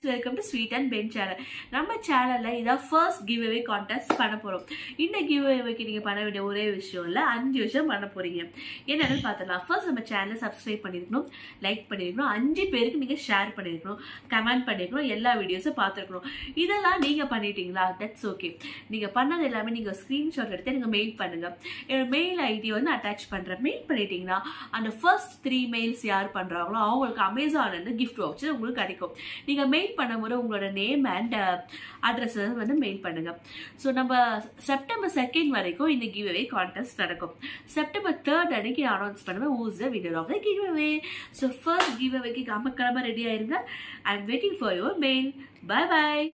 welcome to sweet and pen channel நம்ம சேனலில் இதான் ஃபர்ஸ்ட் கிவ் அவே கான்டெஸ்ட் பண்ண போகிறோம் இந்த கிவ் அவேக்கு நீங்கள் பண்ண வேண்டிய ஒரே விஷயம் இல்லை அஞ்சு விஷயம் பண்ண போகிறீங்க என்னென்னு பார்த்தலாம் ஃபர்ஸ்ட் நம்ம சேனலை சப்ஸ்கிரைப் பண்ணியிருக்கணும் லைக் பண்ணியிருக்கணும் அஞ்சு பேருக்கு நீங்கள் ஷேர் பண்ணியிருக்கணும் கமெண்ட் பண்ணியிருக்கணும் எல்லா வீடியோஸும் பார்த்துருக்கணும் இதெல்லாம் நீங்கள் பண்ணிட்டீங்களா தட்ஸ் ஓகே நீங்கள் பண்ணது எல்லாமே நீங்கள் ஸ்க்ரீன்ஷாட் எடுத்து எனக்கு மெயில் பண்ணுங்கள் என்னோட மெயில் ஐடி வந்து அட்டாச் பண்ணுறேன் மெயில் பண்ணிட்டீங்கன்னா அந்த ஃபர்ஸ்ட் த்ரீ மெயில்ஸ் யார் பண்ணுறாங்களோ அவங்களுக்கு அமேசான்லேருந்து கிஃப்ட் வவுச்சர் உங்களுக்கு கிடைக்கும் நீங்கள் மெயில் பண்ணும்போது உங்களோட நேம் அண்ட் அட்ரஸ் வந்து மெயில் பண்ணுங்க ஸோ நம்ம செப்டம்பர் செகண்ட் வரைக்கும் இந்த கிவ் அவே கான்டெஸ்ட் நடக்கும் செப்டம்பர் தேர்ட் அன்னைக்கு அனௌன்ஸ் பண்ணுவேன் who's the winner of the giveaway so first கிவ் அவேக்கு கிளம்ப ரெடி ஆயிருங்க I am waiting for your mail bye by